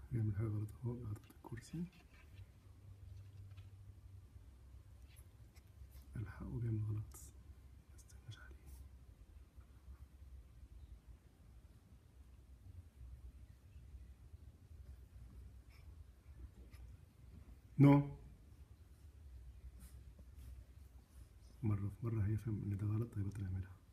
بيعمل حاجة غلط اهو بيعرض الكرسي الحقه بيعمل غلط مستناش عليه نو مرة في مرة هيفهم إن ده غلط هيبطل يعملها